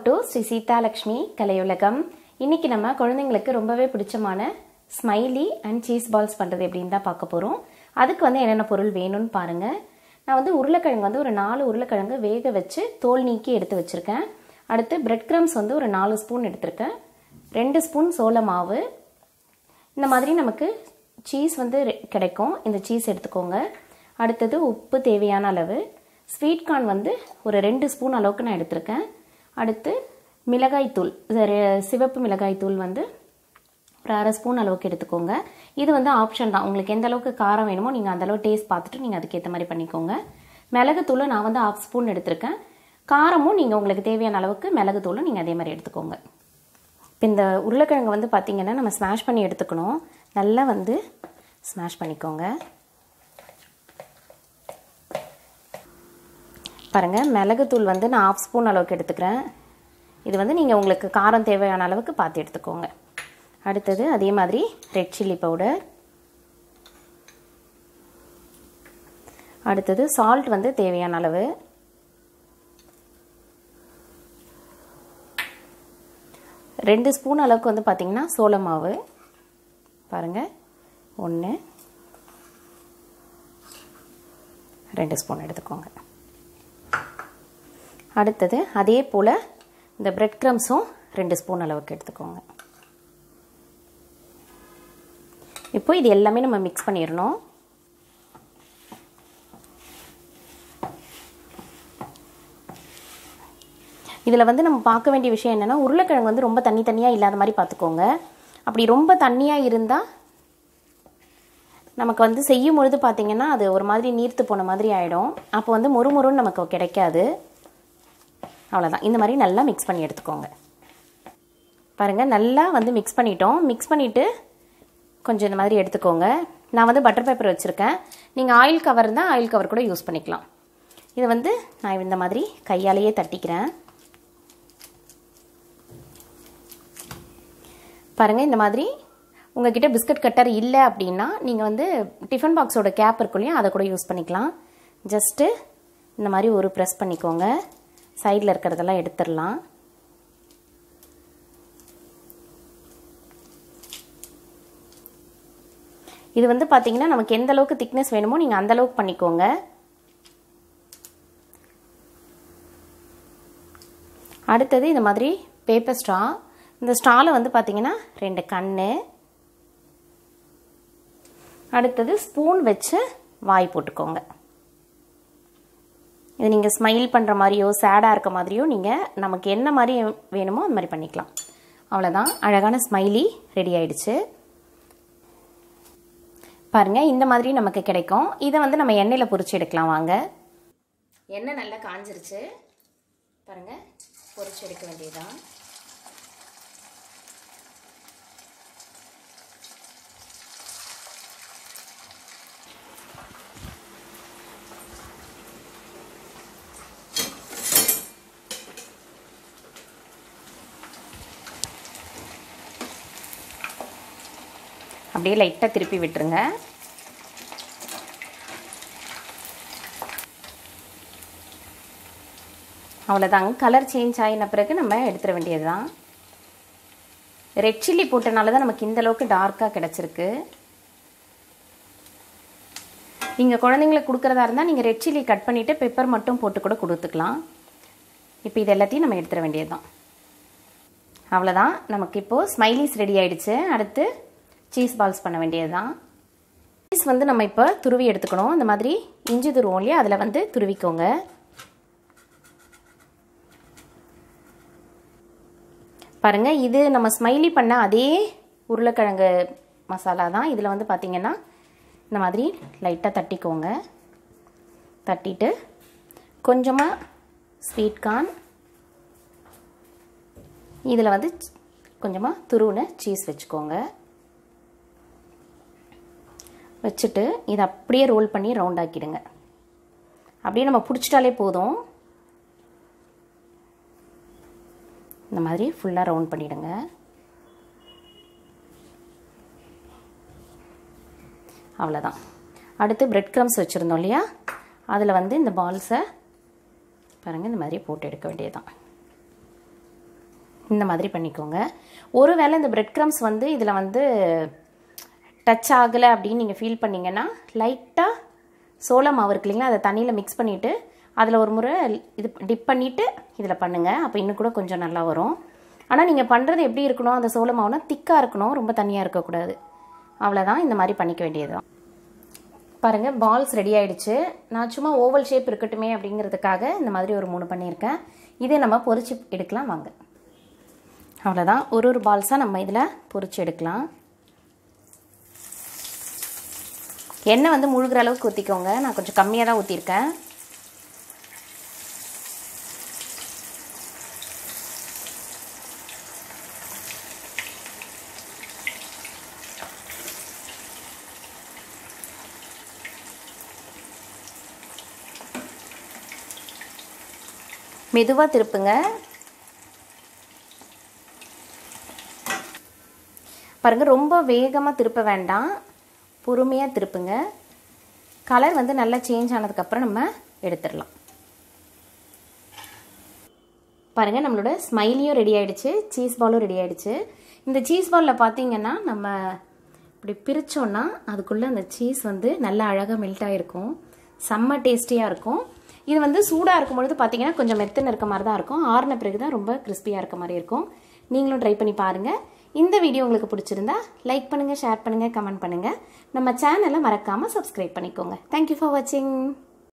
to Sri Seethalakshmi கலையுலகம் இன்னைக்கு நம்ம குழந்தைங்களுக்கு ரொம்பவே பிடிச்சமான ஸ்மைலி அண்ட் சீஸ் பால்ஸ் பண்ணுறது எப்படின்னு தான் பார்க்க போகிறோம் அதுக்கு வந்து என்னென்ன பொருள் வேணும்னு பாருங்கள் நான் வந்து உருளைக்கிழங்கு வந்து ஒரு நாலு உருளைக்கிழங்கு வேக வச்சு தோல் நீக்கி எடுத்து வச்சுருக்கேன் அடுத்து பிரெட் கிரம்ஸ் வந்து ஒரு நாலு ஸ்பூன் எடுத்திருக்கேன் ரெண்டு ஸ்பூன் சோள மாவு இந்த மாதிரி நமக்கு சீஸ் வந்து ரெ- கிடைக்கும் இந்த சீஸ் எடுத்துக்கோங்க அடுத்தது உப்பு தேவையான அளவு ஸ்வீட் கார்ன் வந்து ஒரு ரெண்டு ஸ்பூன் அளவுக்கு நான் எடுத்திருக்கேன் அடுத்து மிளகாய் தூள் இது ரெ- சிவப்பு மிளகாய் தூள் வந்து ஒரு அரை ஸ்பூன் அளவுக்கு எடுத்துக்கோங்க இது வந்து ஆப்ஷன் தான் உங்களுக்கு எந்த அளவுக்கு காரம் வேணுமோ நீங்கள் அந்த அளவு டேஸ்ட் பார்த்துட்டு நீங்கள் அதுக்கேற்ற மாதிரி பண்ணிக்கோங்க மிளகுத்தூள் நான் வந்து ஆஃப் ஸ்பூன் எடுத்திருக்கேன் காரமும் நீங்கள் உங்களுக்கு தேவையான அளவுக்கு மிளகுத்தூளும் நீங்கள் அதே மாதிரி எடுத்துக்கோங்க இப்போ இந்த உருளைக்கிழங்கு வந்து பார்த்தீங்கன்னா நம்ம ஸ்மாஷ் பண்ணி எடுத்துக்கணும் நல்லா வந்து ஸ்மாஷ் பண்ணிக்கோங்க பாருங்கள் மிளகுத்தூள் வந்து நான் ஆஃப் ஸ்பூன் அளவுக்கு எடுத்துக்கிறேன் இது வந்து நீங்கள் உங்களுக்கு காரம் தேவையான அளவுக்கு பார்த்து எடுத்துக்கோங்க அடுத்தது அதே மாதிரி ரெட் சில்லி பவுடர் அடுத்தது சால்ட் வந்து தேவையான அளவு ரெண்டு ஸ்பூன் அளவுக்கு வந்து பார்த்திங்கன்னா சோள மாவு பாருங்கள் ஒன்று ரெண்டு ஸ்பூன் எடுத்துக்கோங்க அடுத்தது அதே போல் இந்த பிரெட் க்ரம்ஸும் ரெண்டு ஸ்பூன் அளவுக்கு எடுத்துக்கோங்க இப்போ இது எல்லாமே நம்ம மிக்ஸ் பண்ணிடணும் இதில் வந்து நம்ம பார்க்க வேண்டிய விஷயம் என்னென்னா உருளைக்கிழங்கு வந்து ரொம்ப தண்ணி தண்ணியாக இல்லாத மாதிரி பார்த்துக்கோங்க அப்படி ரொம்ப தண்ணியாக இருந்தால் நமக்கு வந்து செய்யும் பொழுது பார்த்தீங்கன்னா அது ஒரு மாதிரி நீர்த்து போன மாதிரி ஆகிடும் அப்போ வந்து மொறு மொறுன்னு நமக்கு கிடைக்காது அவ்வளோதான் இந்த மாதிரி நல்லா மிக்ஸ் பண்ணி எடுத்துக்கோங்க பாருங்கள் நல்லா வந்து மிக்ஸ் பண்ணிட்டோம் மிக்ஸ் பண்ணிவிட்டு கொஞ்சம் இந்த மாதிரி எடுத்துக்கோங்க நான் வந்து பட்டர் பேப்பர் வச்சுருக்கேன் நீங்கள் ஆயில் கவர் தான் ஆயில் கவர் கூட யூஸ் பண்ணிக்கலாம் இதை வந்து நான் இந்த மாதிரி கையாலேயே தட்டிக்கிறேன் பாருங்கள் இந்த மாதிரி உங்ககிட்ட பிஸ்கட் கட்டர் இல்லை அப்படின்னா நீங்கள் வந்து டிஃபன் பாக்ஸோட கேப் இருக்கும் இல்லையா அதை கூட யூஸ் பண்ணிக்கலாம் ஜஸ்ட்டு இந்த மாதிரி ஒரு ப்ரெஸ் பண்ணிக்கோங்க சைடில் இருக்கிறதெல்லாம் எடுத்துடலாம் இது வந்து பார்த்தீங்கன்னா நமக்கு எந்த அளவுக்கு திக்னஸ் வேணுமோ நீங்கள் அந்த அளவுக்கு பண்ணிக்கோங்க அடுத்தது இந்த மாதிரி பேப்பர் ஸ்ட்ரா இந்த ஸ்ட்ராவில் வந்து பார்த்தீங்கன்னா ரெண்டு கண் அடுத்தது ஸ்பூன் வச்சு வாய் போட்டுக்கோங்க இது நீங்கள் ஸ்மைல் பண்ணுற மாதிரியோ சேடாக இருக்க மாதிரியோ நீங்கள் நமக்கு என்ன மாதிரி வேணுமோ அந்த மாதிரி பண்ணிக்கலாம் அவ்வளோதான் அழகான ஸ்மைலி ரெடி ஆயிடுச்சு பாருங்க இந்த மாதிரி நமக்கு கிடைக்கும் இதை வந்து நம்ம எண்ணெயில் பொரிச்சு எடுக்கலாம் வாங்க எண்ணெய் நல்லா காஞ்சிருச்சு பாருங்க பொரிச்சு எடுக்க வேண்டியதுதான் அப்படியே லைட்டாக திருப்பி விட்டுருங்க அவ்வளோதாங்க கலர் சேஞ்ச் ஆகின பிறகு நம்ம எடுத்துட வேண்டியது தான் ரெட் சில்லி போட்டனால தான் நமக்கு இந்த அளவுக்கு டார்க்காக கிடச்சிருக்கு நீங்கள் குழந்தைங்களுக்கு கொடுக்குறதா இருந்தால் நீங்கள் ரெட் சில்லி கட் பண்ணிவிட்டு பெப்பர் மட்டும் போட்டு கூட கொடுத்துக்கலாம் இப்போ இது எல்லாத்தையும் நம்ம எடுத்துட வேண்டியது தான் அவ்வளோதான் நமக்கு இப்போது ஸ்மைலிஸ் ரெடி ஆயிடுச்சு அடுத்து சீஸ் பால்ஸ் பண்ண வேண்டியது தான் சீஸ் வந்து நம்ம இப்போ துருவி எடுத்துக்கணும் இந்த மாதிரி இஞ்சி துருவோம் இல்லையா அதில் வந்து துருவிக்கோங்க பாருங்க இது நம்ம ஸ்மைலி பண்ண அதே உருளைக்கிழங்கு மசாலா தான் இதில் வந்து பார்த்திங்கன்னா இந்த மாதிரி லைட்டாக தட்டிக்கோங்க தட்டிட்டு கொஞ்சமாக ஸ்வீட் கார்ன் இதில் வந்து கொஞ்சமாக துருவின சீஸ் வச்சுக்கோங்க வச்சுட்டு இதை அப்படியே ரோல் பண்ணி ரவுண்ட் ஆக்கிடுங்க அப்படியே நம்ம பிடிச்சிட்டாலே போதும் இந்த மாதிரி ஃபுல்லாக ரவுண்ட் பண்ணிவிடுங்க அவ்வளோதான் அடுத்து பிரெட் க்ரம்ஸ் வச்சுருந்தோம் இல்லையா அதில் வந்து இந்த பால்ஸை பாருங்கள் இந்த மாதிரி போட்டு எடுக்க வேண்டியதுதான் இந்த மாதிரி பண்ணிக்கோங்க ஒருவேளை இந்த பிரெட் க்ரம்ஸ் வந்து இதில் வந்து டச் ஆகலை அப்படின்னு நீங்கள் ஃபீல் பண்ணிங்கன்னா லைட்டாக சோள மாவு இருக்கு இல்லைங்களா அதை தண்ணியில் மிக்ஸ் பண்ணிவிட்டு அதில் ஒரு முறை இது டிப் பண்ணிவிட்டு இதில் பண்ணுங்கள் அப்போ இன்னும் கூட கொஞ்சம் நல்லா வரும் ஆனால் நீங்கள் பண்ணுறது எப்படி இருக்கணும் அந்த சோள மாவுனா திக்காக இருக்கணும் ரொம்ப தண்ணியாக இருக்கக்கூடாது அவ்வளோதான் இந்த மாதிரி பண்ணிக்க வேண்டியது தான் பாருங்கள் பால்ஸ் ரெடி ஆயிடுச்சு நான் சும்மா ஓவல் ஷேப் இருக்கட்டுமே அப்படிங்கிறதுக்காக இந்த மாதிரி ஒரு மூணு பண்ணியிருக்கேன் இதே நம்ம பொரிச்சு எடுக்கலாம் வாங்க அவ்வளோதான் ஒரு ஒரு பால்ஸாக நம்ம இதில் பொரிச்சு எடுக்கலாம் எண்ணெய் வந்து முழுகிற அளவுக்கு ஊற்றிக்கோங்க நான் கொஞ்சம் கம்மியாக தான் ஊற்றிருக்கேன் மெதுவாக திருப்புங்க பாருங்கள் ரொம்ப வேகமாக திருப்ப வேண்டாம் பொறுமையாக திருப்புங்க கலர் வந்து நல்லா சேஞ்ச் ஆனதுக்கப்புறம் நம்ம எடுத்துடலாம் பாருங்கள் நம்மளோட ஸ்மைலியும் ரெடி ஆகிடுச்சு சீஸ் பாலும் ரெடி ஆகிடுச்சு இந்த சீஸ் பாலில் பார்த்தீங்கன்னா நம்ம இப்படி பிரித்தோன்னா அதுக்குள்ளே அந்த சீஸ் வந்து நல்லா அழகாக மெல்ட் ஆகிருக்கும் செம்ம டேஸ்டியாக இருக்கும் இது வந்து சூடாக இருக்கும் பொழுது பார்த்தீங்கன்னா கொஞ்சம் மெத்தன இருக்க மாதிரி தான் இருக்கும் ஆறின பிறகு தான் ரொம்ப கிறிஸ்பியாக இருக்க மாதிரி இருக்கும் நீங்களும் ட்ரை பண்ணி பாருங்கள் இந்த வீடியோ உங்களுக்கு பிடிச்சிருந்தா லைக் பண்ணுங்கள் ஷேர் பண்ணுங்கள் கமெண்ட் பண்ணுங்கள் நம்ம சேனலை மறக்காமல் சப்ஸ்கிரைப் பண்ணிக்கோங்க தேங்க்யூ ஃபார் வாட்சிங்